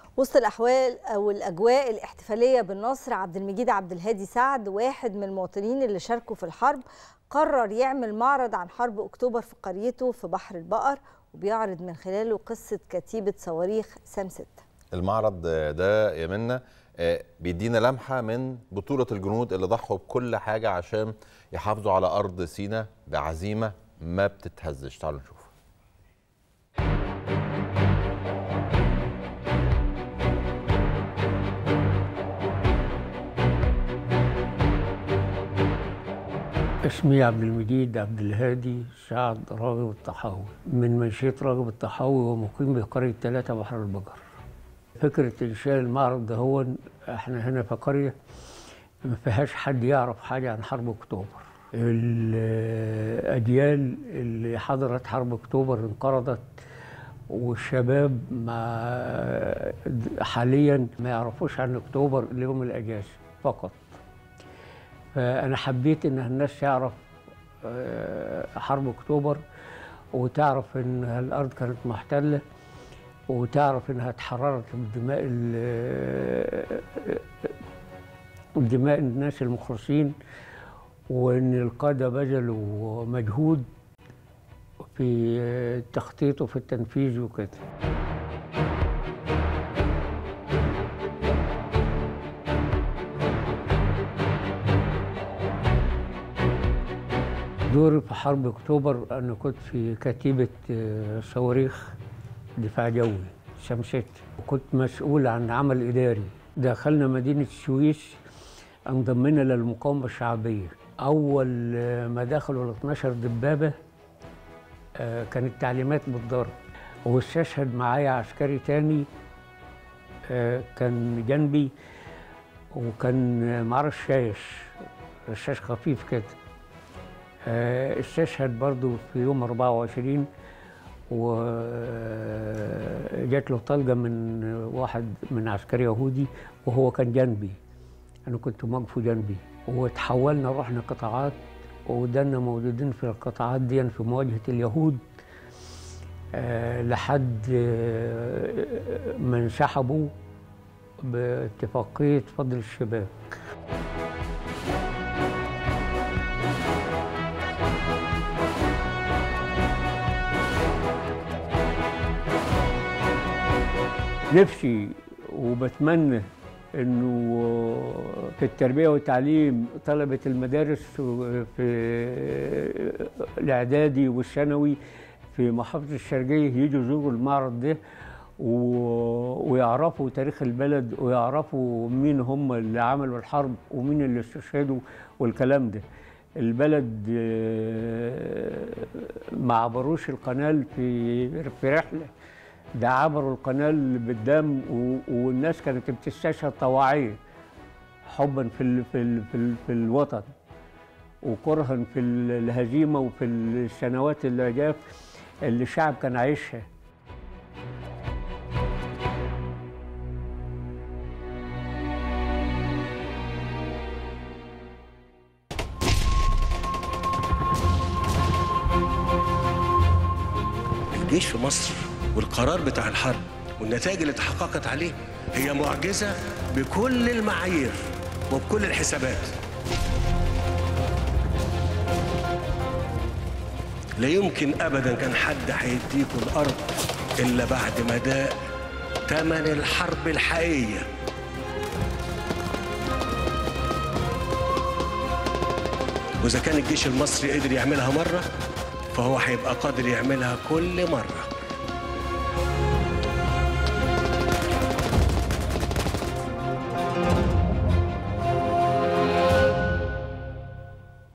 وسط الأحوال أو الأجواء الاحتفالية بالنصر عبد المجيد عبد الهادي سعد واحد من المواطنين اللي شاركوا في الحرب قرر يعمل معرض عن حرب أكتوبر في قريته في بحر البقر وبيعرض من خلاله قصة كتيبة صواريخ سام 6 المعرض ده يا منا بيدينا لمحة من بطولة الجنود اللي ضحوا بكل حاجة عشان يحافظوا على أرض سينا بعزيمة ما بتتهزش تعالوا نشوف اسمي عبد المجيد عبد الهادي سعد راغب الطحاوي من منشية راغب الطحاوي ومقيم بقرية ثلاثة بحر البقر فكرة إنشاء المعرض ده هو إحنا هنا في قرية ما فيهاش حد يعرف حاجة عن حرب أكتوبر الأجيال اللي حضرت حرب أكتوبر انقرضت والشباب ما حاليا ما يعرفوش عن أكتوبر اليوم الأجازة فقط فأنا حبيت إن الناس تعرف حرب أكتوبر وتعرف إن الأرض كانت محتلة وتعرف إنها اتحررت بدماء دماء الناس المخلصين وإن القادة بذلوا مجهود في التخطيط وفي التنفيذ وكده دوري في حرب اكتوبر انا كنت في كتيبه صواريخ دفاع جوي شمست وكنت مسؤول عن عمل اداري دخلنا مدينه السويس انضمينا للمقاومه الشعبيه اول ما دخلوا ال 12 دبابه كانت تعليمات بالضرب واستشهد معايا عسكري تاني كان جنبي وكان معاه رشاش رشاش خفيف كده استشهد برضو في يوم 24 وجات له طلقة من واحد من عسكري يهودي وهو كان جنبي أنا كنت موقفه جنبي وتحولنا رحنا قطاعات ودنا موجودين في القطاعات دي في مواجهة اليهود لحد ما انسحبوا باتفاقية فضل الشباك نفسي وبتمنى انه في التربيه والتعليم طلبه المدارس في الاعدادي والثانوي في محافظه الشرقيه يجوا يزوروا المعرض ده ويعرفوا تاريخ البلد ويعرفوا مين هم اللي عملوا الحرب ومين اللي استشهدوا والكلام ده البلد ما عبروش القناه في في رحله ده عبروا القناه بالدم والناس كانت بتستشهد طواعيه حبا في ال في ال في, ال في الوطن وكرها في الهزيمه وفي السنوات اللي جاء اللي الشعب كان عايشها الجيش في مصر والقرار بتاع الحرب والنتائج اللي تحققت عليه هي معجزة بكل المعايير وبكل الحسابات لا يمكن أبدا كان حد هيديكوا الأرض إلا بعد ما داء تمن الحرب الحقيقية وإذا كان الجيش المصري قدر يعملها مرة فهو هيبقى قادر يعملها كل مرة